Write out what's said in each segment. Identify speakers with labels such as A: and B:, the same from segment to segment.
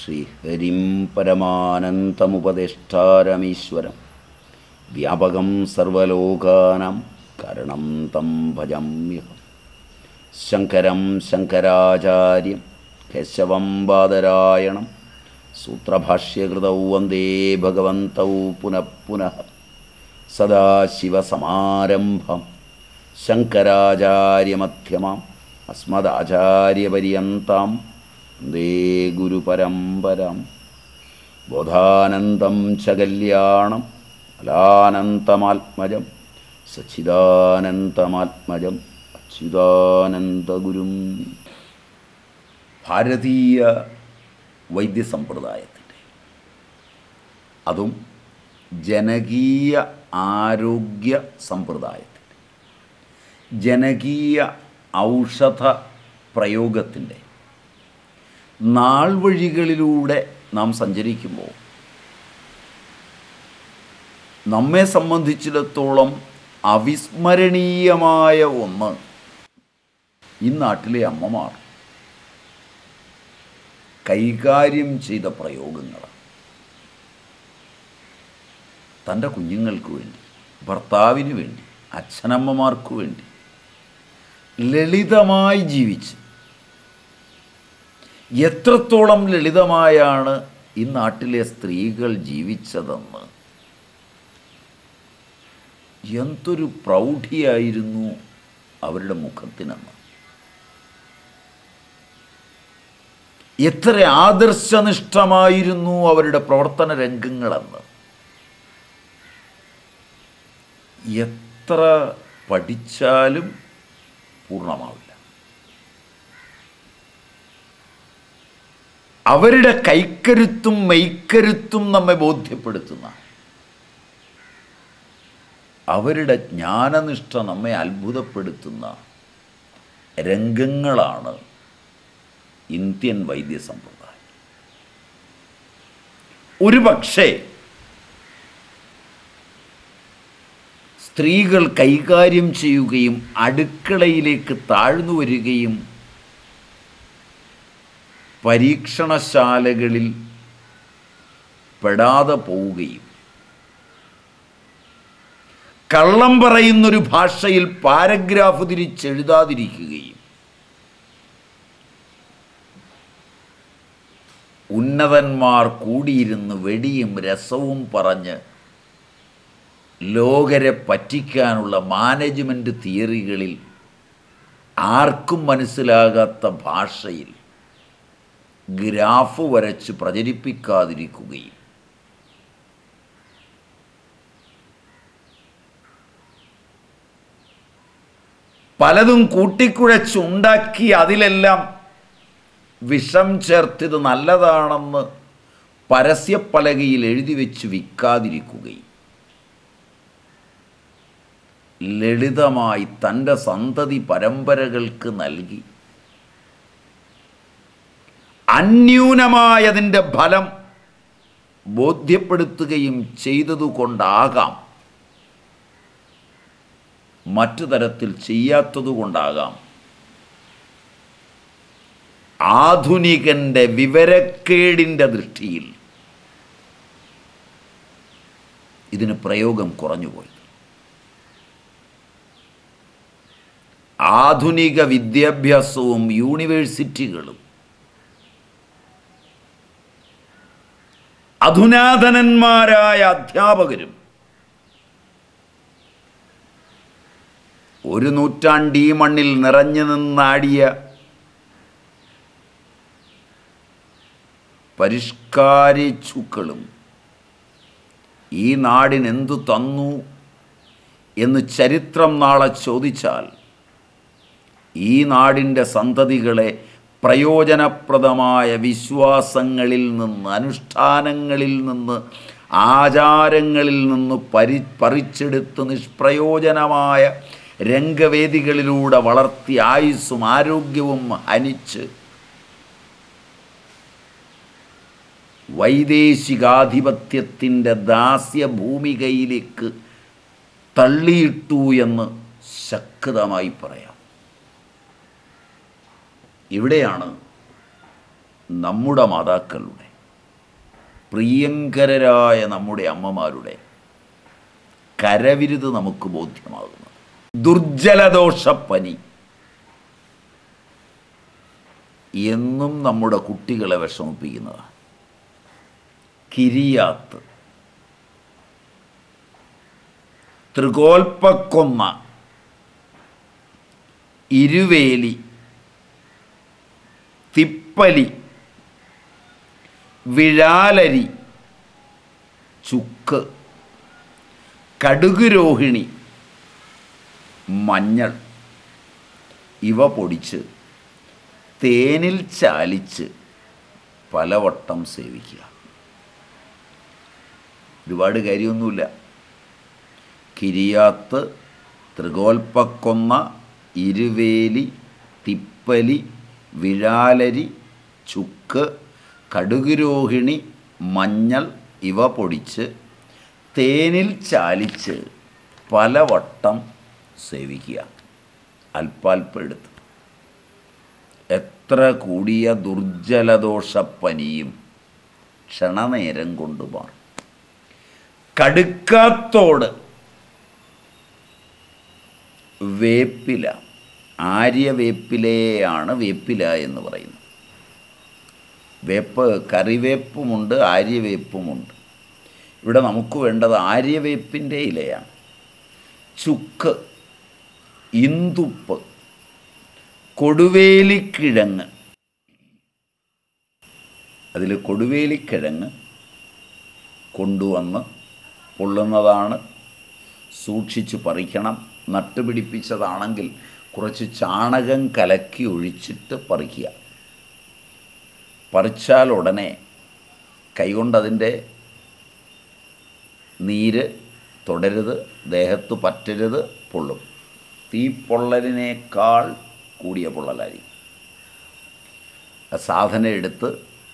A: ശ്രീഹരിം പരമാനന്തമുപദേഷ്ടാരമീശ്വരം വ്യാപകം സർവലോകാനാം കരണം തം ഭജമ്യഹം ശങ്കരം ശങ്കരാചാര്യം കേശവം ബാദരായണം സൂത്രഭാഷ്യകൃതൗ വന്ദേ ഭഗവന്തൗ പുനഃ പുനഃ സദാശിവസമാരംഭം ശങ്കരാചാര്യമധ്യമാം അസ്മദാചാര്യപര്യന്താം വന്ദേ ഗുരുപരമ്പരാം ബോധാനന്ദം ച കല്യാണം ഫലാനന്തമാത്മജം സച്ചിദാനന്ദമാത്മജം അച്യുതാനന്ദഗുരും ഭാരതീയ വൈദ്യസമ്പ്രദായത്തിൻ്റെ അതും ജനകീയ ആരോഗ്യ സമ്പ്രദായത്തിൻ്റെ ജനകീയ ഔഷധ പ്രയോഗത്തിൻ്റെ നാൾ വഴികളിലൂടെ നാം സഞ്ചരിക്കുമ്പോൾ നമ്മെ സംബന്ധിച്ചിടത്തോളം അവിസ്മരണീയമായ ഒന്ന് ഈ നാട്ടിലെ അമ്മമാർ കൈകാര്യം ചെയ്ത പ്രയോഗങ്ങളാണ് തൻ്റെ കുഞ്ഞുങ്ങൾക്ക് വേണ്ടി ഭർത്താവിന് വേണ്ടി അച്ഛനമ്മമാർക്ക് വേണ്ടി ലളിതമായി ജീവിച്ച് എത്രത്തോളം ലളിതമായാണ് ഈ നാട്ടിലെ സ്ത്രീകൾ ജീവിച്ചതെന്ന് എന്തൊരു പ്രൗഢിയായിരുന്നു അവരുടെ മുഖത്തിനെന്ന് എത്ര ആദർശനിഷ്ഠമായിരുന്നു അവരുടെ പ്രവർത്തന രംഗങ്ങളെന്ന് എത്ര പഠിച്ചാലും പൂർണ്ണമാവില്ല അവരുടെ കൈക്കരുത്തും മെയ്ക്കരുത്തും നമ്മെ ബോധ്യപ്പെടുത്തുന്ന അവരുടെ ജ്ഞാനനിഷ്ഠ നമ്മെ അത്ഭുതപ്പെടുത്തുന്ന രംഗങ്ങളാണ് ഇന്ത്യൻ വൈദ്യസമ്പ്രദായം ഒരു പക്ഷേ സ്ത്രീകൾ കൈകാര്യം ചെയ്യുകയും അടുക്കളയിലേക്ക് താഴ്ന്നു വരികയും പരീക്ഷണശാലകളിൽ പെടാതെ പോവുകയും കള്ളം പറയുന്നൊരു ഭാഷയിൽ പാരഗ്രാഫ് തിരിച്ചെഴുതാതിരിക്കുകയും ഉന്നതന്മാർ കൂടിയിരുന്ന് വെടിയും രസവും പറഞ്ഞ് ലോകരെ പറ്റിക്കാനുള്ള മാനേജ്മെൻറ്റ് തിയറികളിൽ ആർക്കും മനസ്സിലാകാത്ത ഭാഷയിൽ ഗ്രാഫ് വരച്ച് പ്രചരിപ്പിക്കാതിരിക്കുകയും പലതും കൂട്ടിക്കുഴച്ചുണ്ടാക്കി അതിലെല്ലാം വിഷം ചേർത്തിത് നല്ലതാണെന്ന് പരസ്യപ്പലകയിൽ എഴുതി വെച്ച് വിൽക്കാതിരിക്കുകയും ലളിതമായി തൻ്റെ സന്തതി പരമ്പരകൾക്ക് നൽകി അന്യൂനമായതിൻ്റെ ഫലം ബോധ്യപ്പെടുത്തുകയും ചെയ്തതുകൊണ്ടാകാം മറ്റു തരത്തിൽ ചെയ്യാത്തതുകൊണ്ടാകാം ആധുനികൻ്റെ വിവരക്കേടിൻ്റെ ദൃഷ്ടിയിൽ ഇതിന് പ്രയോഗം കുറഞ്ഞുപോയി ആധുനിക വിദ്യാഭ്യാസവും യൂണിവേഴ്സിറ്റികളും അധുനാതനന്മാരായ അധ്യാപകരും ഒരു നൂറ്റാണ്ടീ മണ്ണിൽ നിറഞ്ഞു നിന്നാടിയ പരിഷ്കാരിച്ചുക്കളും ഈ നാടിനെന്തു തന്നു എന്ന് ചരിത്രം നാളെ ചോദിച്ചാൽ ഈ നാടിൻ്റെ സന്തതികളെ പ്രയോജനപ്രദമായ വിശ്വാസങ്ങളിൽ നിന്ന് അനുഷ്ഠാനങ്ങളിൽ നിന്ന് ആചാരങ്ങളിൽ നിന്ന് പരി പറിച്ചെടുത്ത് നിഷ്പ്രയോജനമായ രംഗവേദികളിലൂടെ വളർത്തി ആയുസ്സും ആരോഗ്യവും ഹനിച്ച് വൈദേശികാധിപത്യത്തിൻ്റെ ദാസ്യഭൂമികയിലേക്ക് തള്ളിയിട്ടു എന്ന് ശക്തമായി പറയാം ഇവിടെയാണ് നമ്മുടെ മാതാക്കളുടെ പ്രിയങ്കരരായ നമ്മുടെ അമ്മമാരുടെ കരവിരുത് നമുക്ക് ബോധ്യമാകുന്നത് ദുർജലദോഷപ്പനി എന്നും നമ്മുടെ കുട്ടികളെ വിഷമിപ്പിക്കുന്നതാണ് കിരിയാത്ത് ത്രികോൽപ്പക്കൊന്ന ഇരുവേലി തിപ്പലി വിഴാലരി ചുക്ക് കടുകുരോഹിണി മഞ്ഞൾ ഇവ പൊടിച്ച് തേനിൽ ചാലിച്ച് പലവട്ടം സേവിക്കുക ഒരുപാട് കാര്യമൊന്നുമില്ല കിരിയാത്ത് ത്രികോൽപ്പക്കൊന്ന ഇരുവേലി തിപ്പലി വിഴാലരി ചുക്ക് കടുകുരോഹിണി മഞ്ഞൾ ഇവ പൊടിച്ച് തേനിൽ ചാലിച്ച് പലവട്ടം സേവിക്കുക അല്പാൽപ്പം എടുത്ത് എത്ര കൂടിയ ദുർജലദോഷപ്പനിയും ക്ഷണനേരം കൊണ്ട് മാറും കടുക്കാത്തോട് വേപ്പില ആര്യവേപ്പിലയാണ് വേപ്പില എന്ന് പറയുന്നത് വേപ്പ് കറിവേപ്പുമുണ്ട് ആര്യവേപ്പുമുണ്ട് ഇവിടെ നമുക്ക് വേണ്ടത് ആര്യവേപ്പിൻ്റെ ഇലയാണ് ചുക്ക് ഇന്തുപ്പ് കൊടുവേലിക്കിഴങ്ങ് അതിൽ കൊടുവേലിക്കിഴങ്ങ് കൊണ്ടുവന്ന് പൊള്ളുന്നതാണ് സൂക്ഷിച്ച് പറിക്കണം നട്ടുപിടിപ്പിച്ചതാണെങ്കിൽ കുറച്ച് ചാണകം കലക്കി ഒഴിച്ചിട്ട് പറിക്കുക പറിച്ചാൽ ഉടനെ കൈകൊണ്ടതിൻ്റെ നീര് തുടരുത് ദേഹത്ത് പറ്റരുത് പൊള്ളും തീപ്പൊള്ളലിനേക്കാൾ കൂടിയ പൊള്ളലായിരിക്കും ആ സാധനം എടുത്ത്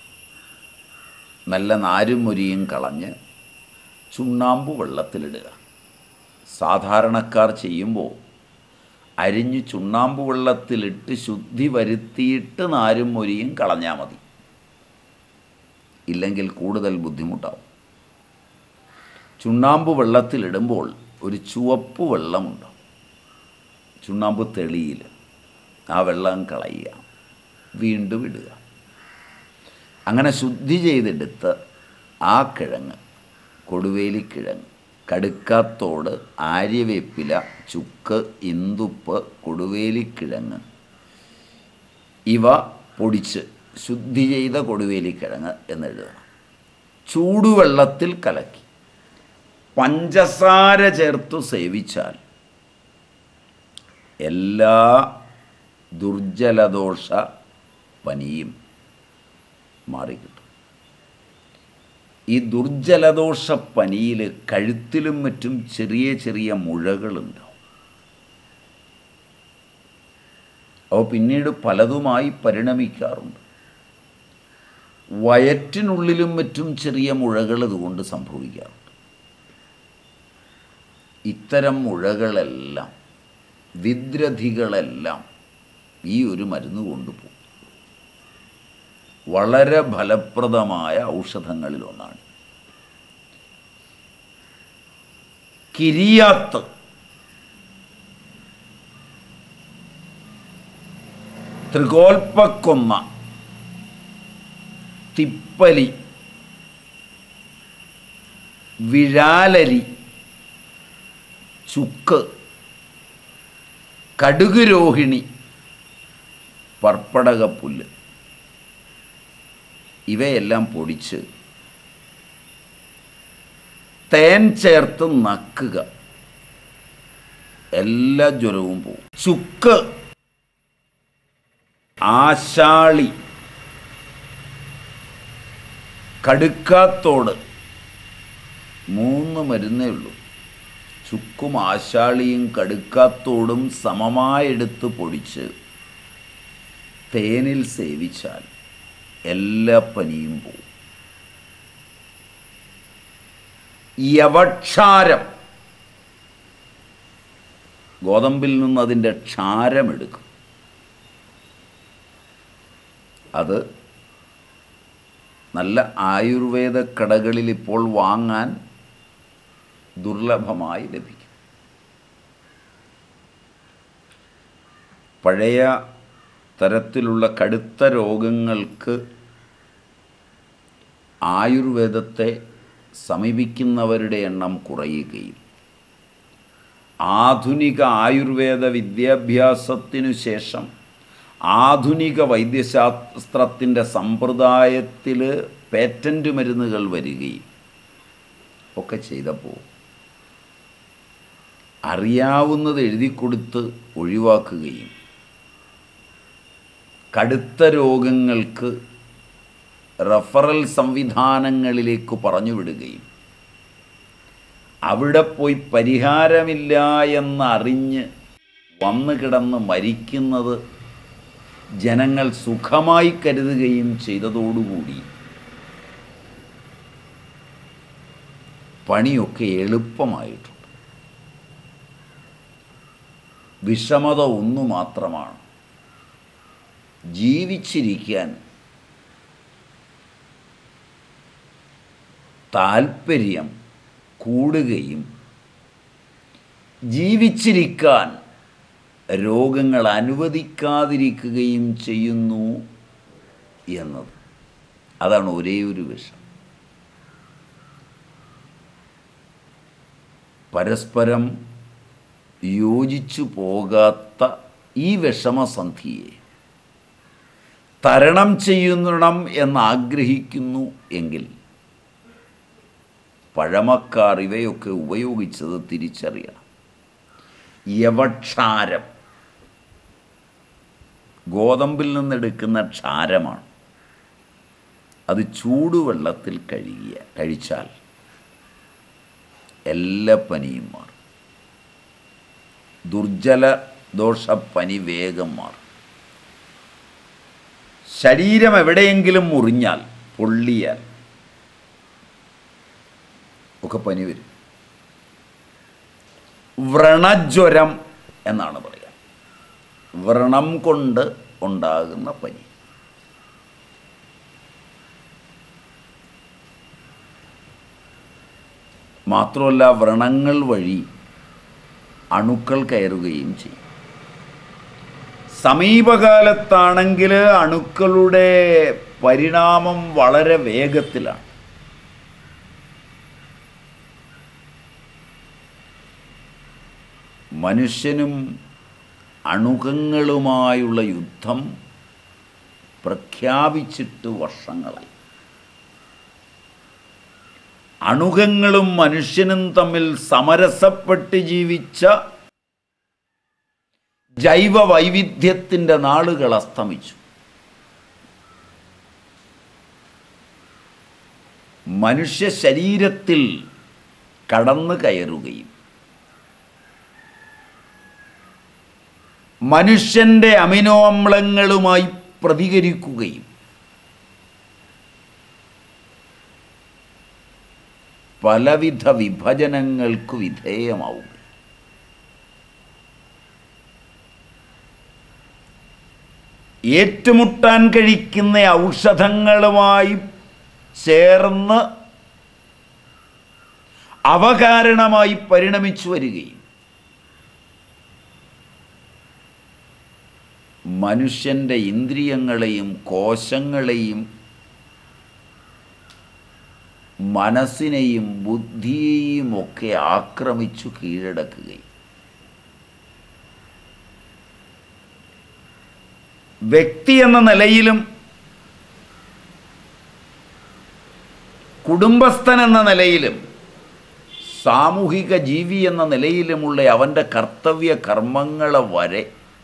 A: നല്ല നാരും മുരിയും കളഞ്ഞ് ചുണ്ണാമ്പ് വെള്ളത്തിലിടുക സാധാരണക്കാർ ചെയ്യുമ്പോൾ അരിഞ്ഞ് ചുണ്ണാമ്പ് വെള്ളത്തിലിട്ട് ശുദ്ധി വരുത്തിയിട്ട് നാരും മൊരിയും കളഞ്ഞാൽ മതി ഇല്ലെങ്കിൽ കൂടുതൽ ബുദ്ധിമുട്ടാവും ചുണ്ണാമ്പ് വെള്ളത്തിലിടുമ്പോൾ ഒരു ചുവപ്പ് വെള്ളമുണ്ട് ചുണ്ണാമ്പ് തെളിയിൽ ആ വെള്ളം കളയുക വീണ്ടും ഇടുക അങ്ങനെ ശുദ്ധി ചെയ്തെടുത്ത് ആ കിഴങ്ങ് കൊടുവേലിക്കിഴങ്ങ് കടുക്കാത്തോട് ആര്യവേപ്പില ചുക്ക് ഇന്തുപ്പ് കൊടുവേലിക്കിഴങ്ങ് ഇവ പൊടിച്ച് ശുദ്ധി ചെയ്ത കൊടുവേലിക്കിഴങ്ങ് എന്നെഴുതണം ചൂടുവെള്ളത്തിൽ കലക്കി പഞ്ചസാര ചേർത്തു സേവിച്ചാൽ എല്ലാ ദുർജലദോഷ പനിയും മാറിക്കിട്ടും ഈ ദുർജലദോഷ പനിയിൽ കഴുത്തിലും മറ്റും ചെറിയ ചെറിയ മുഴകളുണ്ടാവും അവ പിന്നീട് പലതുമായി പരിണമിക്കാറുണ്ട് വയറ്റിനുള്ളിലും മറ്റും ചെറിയ മുഴകൾ ഇതുകൊണ്ട് സംഭവിക്കാറുണ്ട് ഇത്തരം മുഴകളെല്ലാം വിദ്രധികളെല്ലാം ഈ ഒരു മരുന്ന് കൊണ്ടുപോകും വളരെ ഫലപ്രദമായ ഔഷധങ്ങളിലൊന്നാണ് കിരിയാത്ത് ത്രികോൽപ്പക്കൊന്ന തിപ്പലി വിഴാലരി ചുക്ക് കടുകുരോഹിണി പർപ്പടകപ്പുല്ല് ഇവയെല്ലാം പൊടിച്ച് തേൻ ചേർത്ത് നക്കുക എല്ലാ ജ്വരവും പോവും ചുക്ക് ആശാളി കടുക്കാത്തോട് മൂന്ന് മരുന്നേ ഉള്ളൂ ചുക്കും ആശാളിയും കടുക്കാത്തോടും സമമായെടുത്ത് പൊടിച്ച് തേനിൽ സേവിച്ചാൽ എല്ലാ പനിയും പോവും യവക്ഷാരം ഗോതമ്പിൽ നിന്ന് അതിൻ്റെ ക്ഷാരമെടുക്കും അത് നല്ല ആയുർവേദ കടകളിൽ ഇപ്പോൾ വാങ്ങാൻ ദുർലഭമായി ലഭിക്കും പഴയ തരത്തിലുള്ള കടുത്ത രോഗങ്ങൾക്ക് ആയുർവേദത്തെ സമീപിക്കുന്നവരുടെ എണ്ണം കുറയുകയും ആധുനിക ആയുർവേദ വിദ്യാഭ്യാസത്തിനു ശേഷം ആധുനിക വൈദ്യശാസ്ത്രത്തിൻ്റെ സമ്പ്രദായത്തിൽ പേറ്റൻ്റ് മരുന്നുകൾ വരികയും ഒക്കെ ചെയ്തപ്പോൾ അറിയാവുന്നത് എഴുതി കൊടുത്ത് ഒഴിവാക്കുകയും കടുത്ത രോഗങ്ങൾക്ക് റഫറൽ സംവിധാനങ്ങളിലേക്ക് പറഞ്ഞു വിടുകയും അവിടെ പോയി പരിഹാരമില്ല എന്നറിഞ്ഞ് വന്നു കിടന്ന് മരിക്കുന്നത് ജനങ്ങൾ സുഖമായി കരുതുകയും ചെയ്തതോടുകൂടി പണിയൊക്കെ എളുപ്പമായിട്ടുണ്ട് വിഷമത ഒന്നു മാത്രമാണ് ജീവിച്ചിരിക്കാൻ താൽപ്പര്യം കൂടുകയും ജീവിച്ചിരിക്കാൻ രോഗങ്ങൾ അനുവദിക്കാതിരിക്കുകയും ചെയ്യുന്നു എന്നത് അതാണ് ഒരേ ഒരു വിഷം പരസ്പരം യോജിച്ചു പോകാത്ത ഈ വിഷമസന്ധിയെ തരണം ചെയ്യണം എന്നാഗ്രഹിക്കുന്നു എങ്കിൽ പഴമക്കാർ ഇവയൊക്കെ ഉപയോഗിച്ചത് തിരിച്ചറിയണം യവക്ഷാരം ഗോതമ്പിൽ നിന്നെടുക്കുന്ന ക്ഷാരമാണ് അത് ചൂടുവെള്ളത്തിൽ കഴുകിയ കഴിച്ചാൽ എല്ലാ പനിയും മാറും ദുർജല ദോഷപ്പനി വേഗം മാറും ശരീരം എവിടെയെങ്കിലും മുറിഞ്ഞാൽ പൊള്ളിയാൽ ഒക്കെ പനി വരും വ്രണജ്വരം എന്നാണ് പറയുക വ്രണം കൊണ്ട് ഉണ്ടാകുന്ന പനി മാത്രമല്ല വ്രണങ്ങൾ വഴി അണുക്കൾ കയറുകയും ചെയ്യും സമീപകാലത്താണെങ്കിൽ അണുക്കളുടെ പരിണാമം വളരെ വേഗത്തിലാണ് മനുഷ്യനും അണുകങ്ങളുമായുള്ള യുദ്ധം പ്രഖ്യാപിച്ചിട്ട് വർഷങ്ങളായി അണുകങ്ങളും മനുഷ്യനും തമ്മിൽ സമരസപ്പെട്ട് ജീവിച്ച ജൈവ വൈവിധ്യത്തിൻ്റെ നാളുകൾ അസ്തമിച്ചു മനുഷ്യ ശരീരത്തിൽ കടന്നു കയറുകയും മനുഷ്യൻ്റെ അമിനോ അമ്ലങ്ങളുമായി പ്രതികരിക്കുകയും പലവിധ വിഭജനങ്ങൾക്ക് വിധേയമാവുക ഏറ്റുമുട്ടാൻ കഴിക്കുന്ന ഔഷധങ്ങളുമായി ചേർന്ന് അവകാരണമായി പരിണമിച്ചു വരികയും മനുഷ്യൻ്റെ ഇന്ദ്രിയങ്ങളെയും കോശങ്ങളെയും മനസ്സിനെയും ബുദ്ധിയെയും ഒക്കെ ആക്രമിച്ചു കീഴടക്കുകയും വ്യക്തി എന്ന നിലയിലും കുടുംബസ്ഥൻ എന്ന നിലയിലും സാമൂഹിക ജീവി എന്ന നിലയിലുമുള്ള അവൻ്റെ കർത്തവ്യ കർമ്മങ്ങളെ വരെ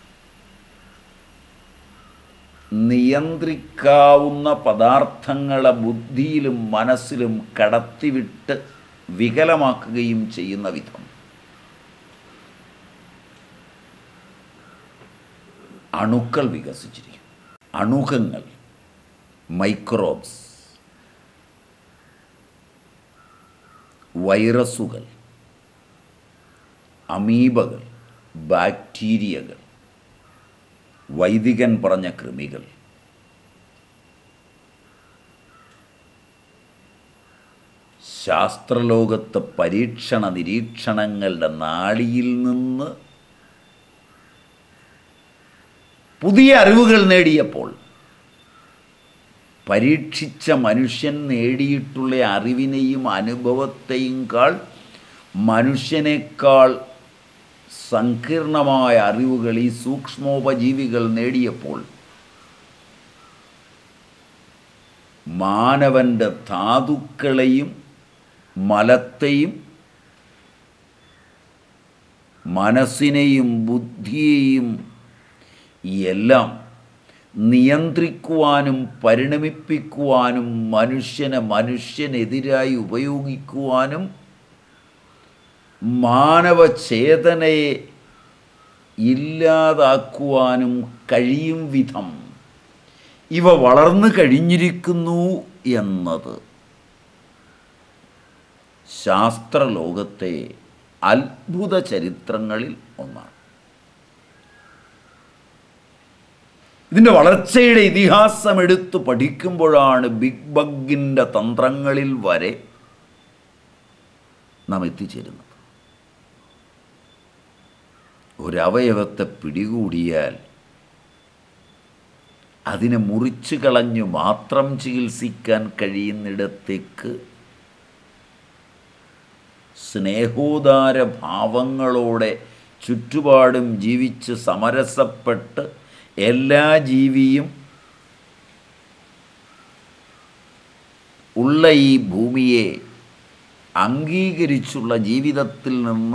A: നിയന്ത്രിക്കാവുന്ന പദാർത്ഥങ്ങളെ ബുദ്ധിയിലും മനസ്സിലും കടത്തിവിട്ട് വികലമാക്കുകയും ചെയ്യുന്ന വിധം അണുക്കൾ വികസിച്ചിരിക്കും അണുകങ്ങൾ മൈക്രോബ്സ് വൈറസുകൾ അമീബകൾ ബാക്ടീരിയകൾ വൈദികൻ പറഞ്ഞ കൃമികൾ ശാസ്ത്രലോകത്ത് പരീക്ഷണ നിരീക്ഷണങ്ങളുടെ നാളിയിൽ നിന്ന് പുതിയ അറിവുകൾ നേടിയപ്പോൾ പരീക്ഷിച്ച മനുഷ്യൻ നേടിയിട്ടുള്ള അറിവിനെയും അനുഭവത്തെയും കാൾ മനുഷ്യനേക്കാൾ സങ്കീർണമായ അറിവുകൾ ഈ സൂക്ഷ്മോപജീവികൾ നേടിയപ്പോൾ മാനവൻ്റെ ധാതുക്കളെയും മലത്തെയും മനസ്സിനെയും ബുദ്ധിയെയും എല്ലാം നിയന്ത്രിക്കുവാനും പരിണമിപ്പിക്കുവാനും മനുഷ്യനെ മനുഷ്യനെതിരായി ഉപയോഗിക്കുവാനും മാനവചേതനയെ ഇല്ലാതാക്കുവാനും കഴിയും വിധം ഇവ വളർന്നു കഴിഞ്ഞിരിക്കുന്നു എന്നത് ശാസ്ത്രലോകത്തെ അത്ഭുത ചരിത്രങ്ങളിൽ ഒന്നാണ് ഇതിൻ്റെ വളർച്ചയുടെ ഇതിഹാസം എടുത്തു പഠിക്കുമ്പോഴാണ് ബിഗ് ബഗിൻ്റെ തന്ത്രങ്ങളിൽ വരെ നാം എത്തിച്ചേരുന്നത് ഒരവയവത്തെ പിടികൂടിയാൽ അതിനെ മുറിച്ചു കളഞ്ഞു മാത്രം ചികിത്സിക്കാൻ കഴിയുന്നിടത്തേക്ക് സ്നേഹോദാര ഭാവങ്ങളോടെ ചുറ്റുപാടും ജീവിച്ച് സമരസപ്പെട്ട് എല്ലാ ജീവിയും ഉള്ള ഈ ഭൂമിയെ അംഗീകരിച്ചുള്ള ജീവിതത്തിൽ നിന്ന്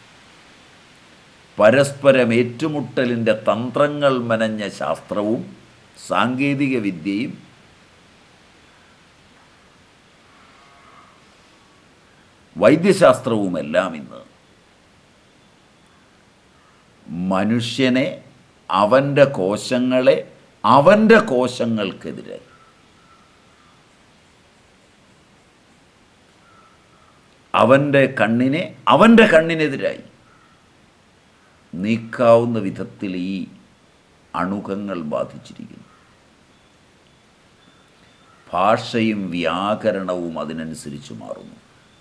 A: പരസ്പരം ഏറ്റുമുട്ടലിൻ്റെ തന്ത്രങ്ങൾ മെനഞ്ഞ ശാസ്ത്രവും സാങ്കേതിക വിദ്യയും വൈദ്യശാസ്ത്രവുമെല്ലാം ഇന്ന് മനുഷ്യനെ അവൻ്റെ കോശങ്ങളെ അവൻ്റെ കോശങ്ങൾക്കെതിരെ അവൻ്റെ കണ്ണിനെ അവൻ്റെ കണ്ണിനെതിരായി നീക്കാവുന്ന വിധത്തിൽ ഈ അണുകങ്ങൾ ബാധിച്ചിരിക്കുന്നു ഭാഷയും വ്യാകരണവും അതിനനുസരിച്ച് മാറുന്നു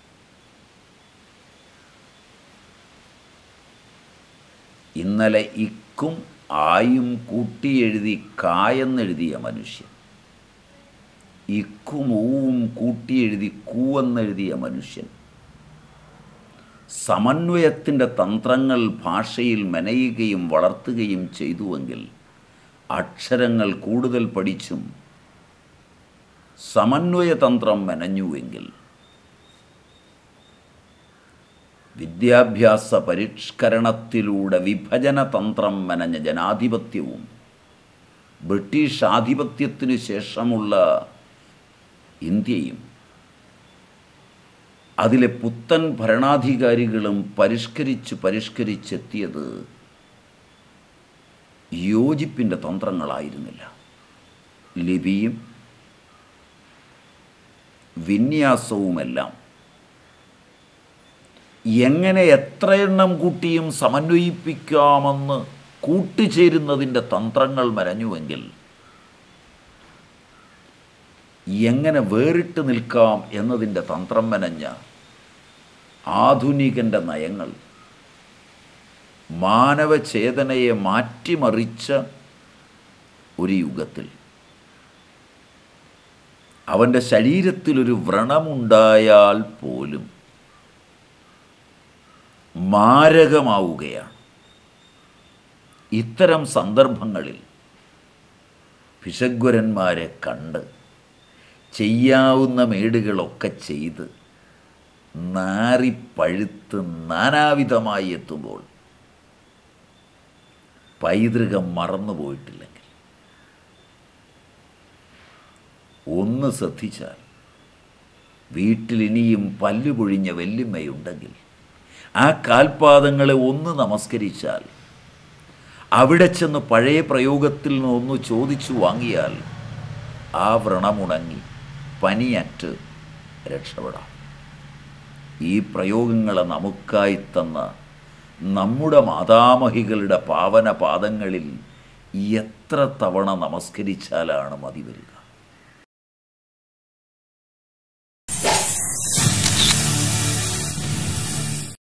A: ഇന്നലെ ഇക്കും ആയും കൂട്ടിയെഴുതി കായെന്നെഴുതിയ മനുഷ്യൻ ഇക്കും ഊവും കൂട്ടിയെഴുതി കൂവെന്നെഴുതിയ മനുഷ്യൻ സമന്വയത്തിൻ്റെ തന്ത്രങ്ങൾ ഭാഷയിൽ മെനയുകയും വളർത്തുകയും ചെയ്തുവെങ്കിൽ അക്ഷരങ്ങൾ കൂടുതൽ പഠിച്ചും സമന്വയതന്ത്രം മെനഞ്ഞുവെങ്കിൽ വിദ്യാഭ്യാസ പരിഷ്കരണത്തിലൂടെ വിഭജന തന്ത്രം മെനഞ്ഞ ജനാധിപത്യവും ബ്രിട്ടീഷ് ആധിപത്യത്തിനു ശേഷമുള്ള ഇന്ത്യയും അതിലെ പുത്തൻ ഭരണാധികാരികളും പരിഷ്കരിച്ച് പരിഷ്കരിച്ചെത്തിയത് യോജിപ്പിൻ്റെ തന്ത്രങ്ങളായിരുന്നില്ല ലിപിയും വിന്യാസവുമെല്ലാം എങ്ങനെ എത്ര എണ്ണം കൂട്ടിയും സമന്വയിപ്പിക്കാമെന്ന് കൂട്ടുചേരുന്നതിൻ്റെ തന്ത്രങ്ങൾ മെനഞ്ഞുവെങ്കിൽ എങ്ങനെ വേറിട്ട് നിൽക്കാം എന്നതിൻ്റെ തന്ത്രം മെനഞ്ഞ ആധുനികൻ്റെ നയങ്ങൾ മാനവചേതനയെ മാറ്റിമറിച്ച ഒരു യുഗത്തിൽ അവൻ്റെ ശരീരത്തിലൊരു വ്രണമുണ്ടായാൽ പോലും മാരകമാവുകയാണ് ഇത്തരം സന്ദർഭങ്ങളിൽ പിശഗ്വരന്മാരെ കണ്ട് ചെയ്യാവുന്ന മേടുകളൊക്കെ ചെയ്ത് നാറിപ്പഴുത്ത് നാനാവിധമായി എത്തുമ്പോൾ പൈതൃകം മറന്നുപോയിട്ടില്ലെങ്കിൽ ഒന്ന് ശ്രദ്ധിച്ചാൽ വീട്ടിലിനിയും പല്ലുപൊഴിഞ്ഞ വെല്ലുമ്മയുണ്ടെങ്കിൽ ആ കാൽപാദങ്ങളെ ഒന്ന് നമസ്കരിച്ചാൽ അവിടെ ചെന്ന് പഴയ പ്രയോഗത്തിൽ നിന്ന് ഒന്ന് ചോദിച്ചു വാങ്ങിയാൽ ആ വ്രണമുണങ്ങി പനിയറ്റ് രക്ഷപ്പെടാം ഈ പ്രയോഗങ്ങളെ നമുക്കായി തന്ന നമ്മുടെ മാതാമഹികളുടെ പാവന പാദങ്ങളിൽ എത്ര തവണ നമസ്കരിച്ചാലാണ് മതി വരിക